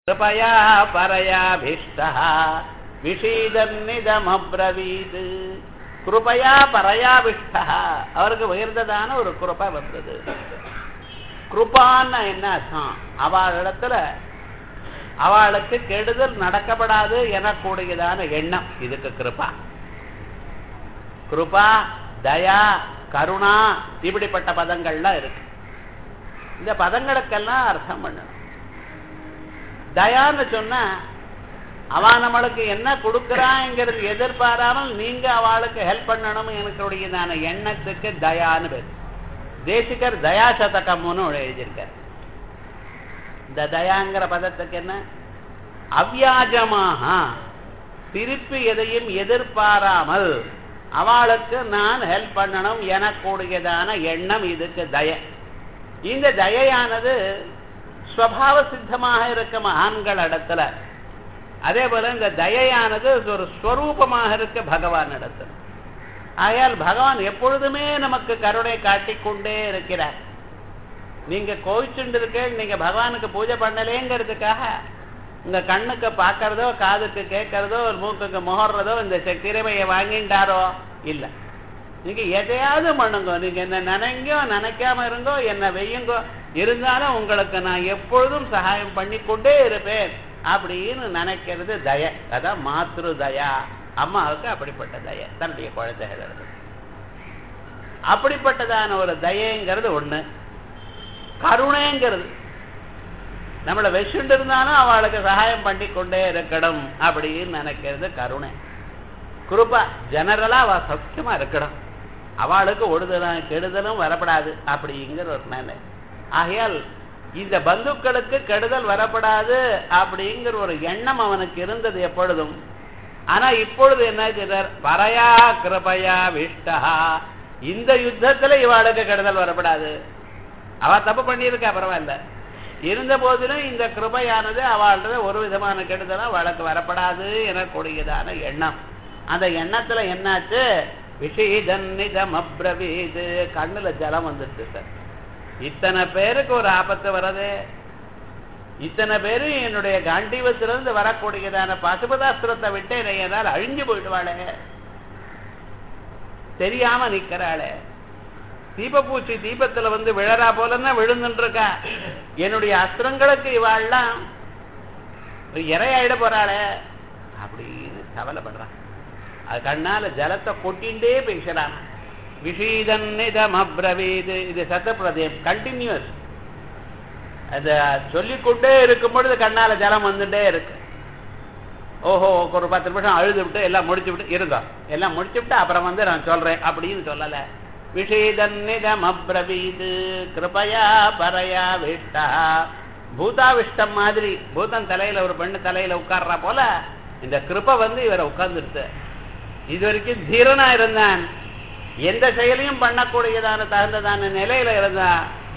कृपया परयाभीष्टः விஷீதன்னிதமப்ரவீது கிருபையா பரையாவிஷ்டா அவருக்கு உயர்ந்ததான ஒரு கிருபை வந்தது கிருபான்னு என்ன அர்த்தம் அவளிடத்துல அவளுக்கு கெடுதல் நடக்கப்படாது எனக்கூடியதான எண்ணம் இதுக்கு கிருபா கிருபா தயா கருணா இப்படிப்பட்ட பதங்கள்லாம் இருக்கு இந்த பதங்களுக்கெல்லாம் அர்த்தம் பண்ணணும் தயான்னு சொன்னா அவன் நம்மளுக்கு என்ன கொடுக்குறாங்கிறது எதிர்பாராமல் நீங்க அவளுக்கு ஹெல்ப் பண்ணணும் எனக்குடையதான எண்ணத்துக்கு தயான்னு பேர் தேசிகர் தயா சதகம்னு எழுதியிருக்கார் இந்த தயாங்கிற பதத்துக்கு என்ன அவ்வியாஜமாக திருப்பி எதையும் எதிர்பாராமல் அவளுக்கு நான் ஹெல்ப் பண்ணணும் எனக்கூடியதான எண்ணம் இதுக்கு தய இந்த தயையானது ஸ்வபாவ சித்தமாக இருக்க மகான்கள் இடத்துல அதே போல இந்த தயையானது ஒரு ஸ்வரூபமாக இருக்க பகவான் இடத்துல ஆகையால் பகவான் எப்பொழுதுமே நமக்கு கருணை காட்டிக்கொண்டே இருக்கிறார் நீங்க கோவிச்சுட்டு இருக்க நீங்க பகவானுக்கு பூஜை பண்ணலேங்கிறதுக்காக உங்க கண்ணுக்கு பார்க்கறதோ காதுக்கு கேட்கறதோ மூக்குக்கு முகர்றதோ இந்த திறமையை வாங்கிட்டாரோ இல்லை நீங்க எதையாவது பண்ணுங்க நீங்க என்ன நினைங்கோ நினைக்காம இருங்கோ என்ன வெய்யுங்கோ இருந்தாலும் உங்களுக்கு நான் எப்பொழுதும் சகாயம் பண்ணி கொண்டே இருப்பேன் அப்படின்னு நினைக்கிறது தய அதான் மாத்ரு தயா அம்மாவுக்கு அப்படிப்பட்ட தய தன்னுடைய குழந்தைகள் அப்படிப்பட்டதான ஒரு தயங்கிறது ஒண்ணு கருணைங்கிறது நம்மளை வச்சுட்டு இருந்தாலும் அவளுக்கு சகாயம் பண்ணி கொண்டே இருக்கணும் அப்படின்னு நினைக்கிறது கருணை குருப்பா ஜெனரலா அவ சௌக்கியமா இருக்கணும் அவளுக்கு ஒடுதலும் கெடுதலும் வரப்படாது அப்படிங்கிற ஒரு நிலை ஆகையால் இந்த பந்துக்களுக்கு கெடுதல் வரப்படாது அப்படிங்கிற ஒரு எண்ணம் அவனுக்கு இருந்தது எப்பொழுதும் ஆனா இப்பொழுது என்ன செய்தார் பரையா கிருபையா விஷ்டா இந்த யுத்தத்துல இவாளுக்கு கெடுதல் வரப்படாது அவ தப்பு பண்ணியிருக்கா பரவாயில்ல இருந்த போதிலும் இந்த கிருபையானது அவளது ஒரு விதமான கெடுதலும் அவளுக்கு வரப்படாது எனக்கூடியதான எண்ணம் அந்த எண்ணத்துல என்னாச்சு விஷீதன்னிதம் அப்ரவீது கண்ணுல ஜலம் வந்துட்டு சார் இத்தனை பேருக்கு ஒரு ஆபத்து வரது இத்தனை பேரு என்னுடைய காண்டீவத்திலிருந்து வரக்கூடியதான பசுபதாஸ்திரத்தை விட்டு என்னால் அழிஞ்சு போயிடுவாளே தெரியாம நிக்கிறாளே தீபப்பூச்சி தீபத்துல வந்து விழறா போலன்னா விழுந்துட்டு இருக்கா என்னுடைய அஸ்திரங்களுக்கு இவாள்லாம் இறையாயிட போறாளே அப்படின்னு கவலைப்படுறான் அது கண்ணால ஜலத்தை கொட்டிண்டே பேசுறான் விஷீதன்னிதம் அப்ரவீது இது சத்தப்பிரதயம் கண்டினியூஸ் அத சொல்லிக்கொண்டே இருக்கும் பொழுது கண்ணால ஜலம் வந்துட்டே இருக்கு ஓஹோ ஒரு பத்து நிமிஷம் அழுது விட்டு எல்லாம் முடிச்சு விட்டு இருங்க எல்லாம் முடிச்சு விட்டு அப்புறம் வந்து நான் சொல்றேன் அப்படின்னு சொல்லல விஷீதன்னிதம் அப்ரவீது கிருபயா பரையா விஷ்டா பூதாவிஷ்டம் மாதிரி பூதம் தலையில ஒரு பெண்ணு தலையில உட்கார்றா போல இந்த கிருப்பை வந்து இவரை உட்கார்ந்துருச்சு இது வரைக்கும் தீரனா இருந்தான் எந்த செயலையும் பண்ணக்கூடியதான தகுந்ததான நிலையில இருந்தா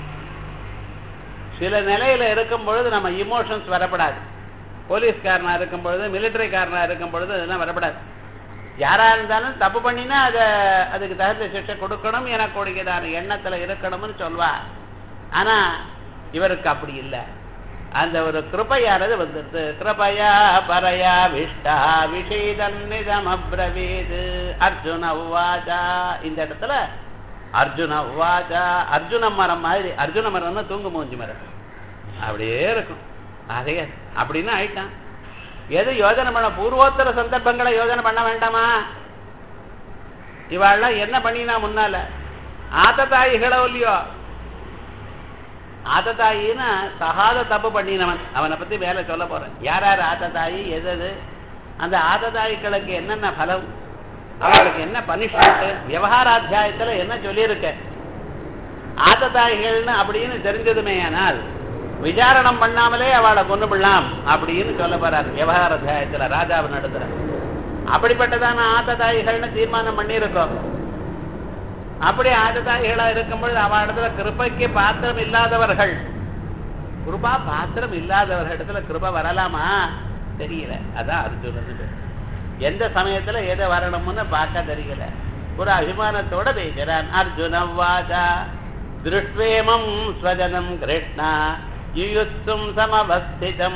சில நிலையில இருக்கும் பொழுது நம்ம இமோஷன்ஸ் வரப்படாது போலீஸ்காரனா இருக்கும் பொழுது மிலிட்டரிக்காரனா இருக்கும் பொழுது அதெல்லாம் வரப்படாது யாரா இருந்தாலும் தப்பு பண்ணினா அதை அதுக்கு தகுந்த சிக்ஷை கொடுக்கணும் எனக்கூடியதான எண்ணத்துல இருக்கணும்னு சொல்வா ஆனா இவருக்கு அப்படி இல்லை அந்த ஒரு கிருப்பையானது வந்துருது கிருபையா பரையா விஷ்டா விஷீதன்னிதம் அப்ரவீது அர்ஜுன உவாஜா இந்த இடத்துல அர்ஜுன உவாஜா அர்ஜுன மரம் மாதிரி அர்ஜுன மரம்னா தூங்கு மூஞ்சி மரம் அப்படியே இருக்கும் அதே அப்படின்னு ஆயிட்டான் எது யோஜனை பண்ண பூர்வோத்தர சந்தர்ப்பங்களை யோஜனை பண்ண வேண்டாமா இவாள்லாம் என்ன பண்ணினா முன்னால ஆத்தத்தாயிகளோ இல்லையோ ஆத்தத்தாயின்னா சகாத தப்பு பண்ணினவன் அவனை பத்தி வேலை சொல்ல போறேன் யார் யார் ஆத்தத்தாயி எது அந்த ஆத்தத்தாய்களுக்கு என்னென்ன பலம் அவளுக்கு என்ன பனிஷ்மெண்ட் விவகார அத்தியாயத்துல என்ன சொல்லியிருக்க ஆத்தத்தாய்கள்னு அப்படின்னு தெரிஞ்சதுமே ஆனால் விசாரணம் பண்ணாமலே அவளை கொண்டு விடலாம் அப்படின்னு சொல்ல போறார் விவகார அத்தியாயத்துல ராஜாவை நடத்துற அப்படிப்பட்டதான ஆத்தத்தாய்கள்னு தீர்மானம் பண்ணியிருக்கோம் அப்படி ஆததாயிகளா இருக்கும் பொழுது அவ இடத்துல கிருப்பைக்கு பாத்திரம் இல்லாதவர்கள் கிருபா பாத்திரம் இல்லாதவர்கள் இடத்துல கிருப வரலாமா தெரியல அதான் அர்ஜுனன் எந்த சமயத்துல எதை வரணும்னு பார்க்க தெரியல ஒரு அபிமானத்தோட பேசுறான் அர்ஜுன வாஜா திருஷ்வேமம் ஸ்வஜனம் கிருஷ்ணா யுயுத்தும் சமவஸ்திதம்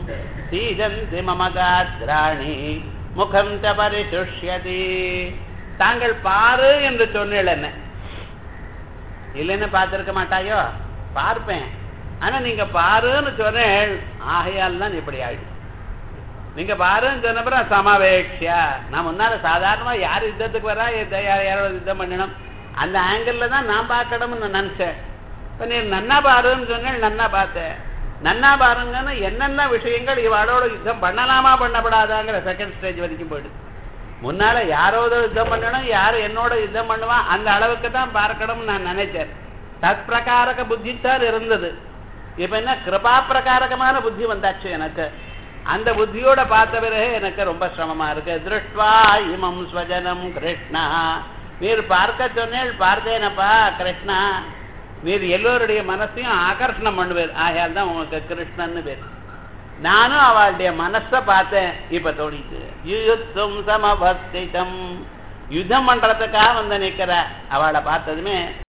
சீதந்தி மம காத்ராணி முகம் ச பரிசுஷ்யதி தாங்கள் பாரு என்று சொன்னீள் என்ன இல்லைன்னு பார்த்திருக்க மாட்டாயோ பார்ப்பேன் ஆனா நீங்க பாருன்னு சொன்னேன் ஆகையால் தான் இப்படி ஆயிடுச்சு நீங்க பாருன்னு சொன்னப்பறம் சமவேக்ஷா நான் முன்னால சாதாரணமா யார் யுத்தத்துக்கு வரா எந்த- யார் யாரோட யுத்தம் பண்ணணும் அந்த ஆங்கிள் தான் நான் பார்க்கணும்னு நான் நினைச்சேன் இப்ப நீ நன்னா பாருன்னு சொன்னேன் நன்னா பார்த்தேன் நன்னா பாருங்கன்னு என்னென்ன விஷயங்கள் இவாளோட யுத்தம் பண்ணலாமா பண்ணப்படாதாங்கிற செகண்ட் ஸ்டேஜ் வரைக்கும் போயிடுது முன்னால யாரோட யுத்தம் பண்ணணும் யார் என்னோட யுத்தம் பண்ணுவான் அந்த அளவுக்கு தான் பார்க்கணும்னு நான் நினைச்சேன் தத் பிரகாரக புத்தி தான் இருந்தது இப்ப என்ன கிருபா பிரகாரகமான புத்தி வந்தாச்சு எனக்கு அந்த புத்தியோட பார்த்த பிறகு எனக்கு ரொம்ப சிரமமா இருக்கு திருஷ்டுவா இமம் ஸ்வஜனம் கிருஷ்ணா நீர் பார்க்க சொன்னேன் பார்த்தேனப்பா கிருஷ்ணா நீர் எல்லோருடைய மனசையும் ஆகர்ஷணம் பண்ணுவேன் ஆகையால் தான் உங்களுக்கு கிருஷ்ணன்னு பேர் நானும் அவளுடைய மனசை பார்த்தேன் இப்ப தோணிட்டு யுயுத்தும் சமவஸ்திதம் யுத்தம் பண்றதுக்காக வந்து நிக்கிற அவளை பார்த்ததுமே